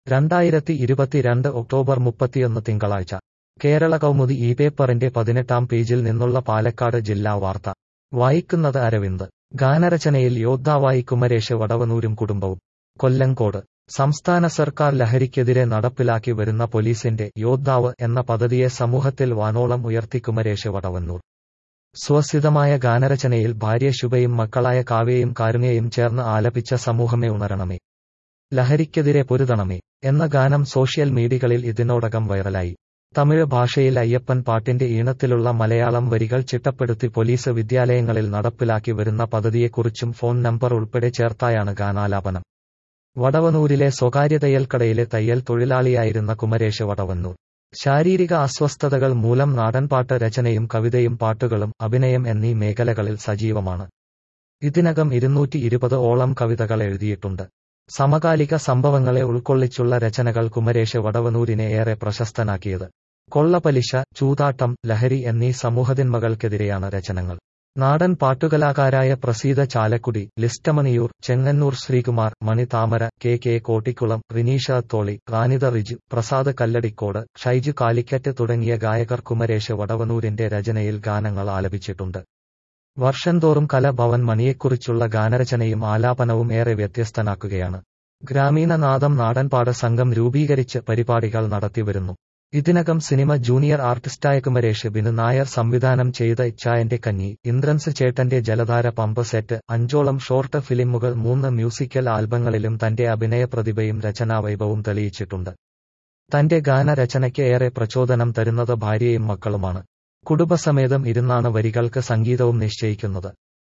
രണ്ടായിരത്തി ഇരുപത്തിരണ്ട് ഒക്ടോബർ മുപ്പത്തിയൊന്ന് തിങ്കളാഴ്ച കേരള കൗമുദി ഈ പേപ്പറിന്റെ പതിനെട്ടാം പേജിൽ നിന്നുള്ള പാലക്കാട് ജില്ലാ വാർത്ത വായിക്കുന്നത് അരവിന്ദ് ഗാനരചനയിൽ യോദ്ധാവായി കുമരേഷ് വടവനൂരും കുടുംബവും കൊല്ലങ്കോട് സംസ്ഥാന സർക്കാർ ലഹരിക്കെതിരെ നടപ്പിലാക്കി വരുന്ന പോലീസിന്റെ യോദ്ധാവ് എന്ന പദ്ധതിയെ സമൂഹത്തിൽ വാനോളം ഉയർത്തി കുമരേഷ് വടവന്നൂർ സ്വസിതമായ ഗാനരചനയിൽ ഭാര്യ ശുഭയും മക്കളായ കാവ്യയും കാരുണ്യയും ചേർന്ന് ആലപിച്ച സമൂഹമേ ഉണരണമേ ലഹരിക്കെതിരെ പൊരുതണമേ എന്ന ഗാനം സോഷ്യൽ മീഡിയകളിൽ ഇതിനോടകം വൈറലായി തമിഴ് ഭാഷയിൽ അയ്യപ്പൻ പാട്ടിന്റെ ഈണത്തിലുള്ള മലയാളം വരികൾ ചിട്ടപ്പെടുത്തി പോലീസ് വിദ്യാലയങ്ങളിൽ നടപ്പിലാക്കി വരുന്ന പദ്ധതിയെക്കുറിച്ചും ഫോൺ നമ്പർ ഉൾപ്പെടെ ചേർത്തായാണ് ഗാനാലാപനം വടവനൂരിലെ സ്വകാര്യ തയ്യൽക്കടയിലെ തയ്യൽ തൊഴിലാളിയായിരുന്ന കുമരേഷ് വടവന്നൂർ ശാരീരിക അസ്വസ്ഥതകൾ മൂലം നാടൻപാട്ട് രചനയും കവിതയും പാട്ടുകളും അഭിനയം എന്നീ മേഖലകളിൽ സജീവമാണ് ഇതിനകം ഇരുന്നൂറ്റി ഇരുപത് ഓളം കവിതകൾ എഴുതിയിട്ടുണ്ട് സമകാലിക സംഭവങ്ങളെ ഉൾക്കൊള്ളിച്ചുള്ള രചനകൾ കുമരേഷ് വടവനൂരിനെ ഏറെ പ്രശസ്തനാക്കിയത് കൊള്ളപ്പലിശ ചൂതാട്ടം ലഹരി എന്നീ സമൂഹതിന്മകൾക്കെതിരെയാണ് രചനകൾ നാടൻ പാട്ടുകലാകാരായ പ്രസീത ചാലക്കുടി ലിസ്റ്റമണിയൂർ ചെങ്ങന്നൂർ ശ്രീകുമാർ മണി താമര കെ കെ കോട്ടിക്കുളം റിനീഷ തോളി റാനിത റിജു പ്രസാദ് കല്ലടിക്കോട് ഷൈജു കാലിക്കറ്റ് തുടങ്ങിയ ഗായകർ കുമരേഷ് വടവനൂരിന്റെ രചനയിൽ ഗാനങ്ങൾ ആലപിച്ചിട്ടുണ്ട് വർഷംതോറും കലഭവൻ മണിയെക്കുറിച്ചുള്ള ഗാനരചനയും ആലാപനവും ഏറെ വ്യത്യസ്തനാക്കുകയാണ് ഗ്രാമീണ നാദം നാടൻപാട് സംഘം രൂപീകരിച്ച് പരിപാടികൾ നടത്തിവരുന്നു ഇതിനകം സിനിമ ജൂനിയർ ആർട്ടിസ്റ്റായ കുമരേഷ് ബിനു നായർ സംവിധാനം ചെയ്ത ഇച്ചായന്റെ കഞ്ഞി ഇന്ദ്രൻസ് ചേട്ടന്റെ ജലധാര പമ്പ് സെറ്റ് അഞ്ചോളം ഷോർട്ട് ഫിലിമുകൾ മൂന്ന് മ്യൂസിക്കൽ ആൽബങ്ങളിലും തന്റെ അഭിനയ പ്രതിഭയും രചനാവൈഭവവും തെളിയിച്ചിട്ടുണ്ട് തന്റെ ഗാനരചനയ്ക്ക് ഏറെ പ്രചോദനം തരുന്നത് ഭാര്യയും മക്കളുമാണ് കുടുംബസമേതം ഇരുന്നാണ് വരികൾക്ക് സംഗീതവും നിശ്ചയിക്കുന്നത്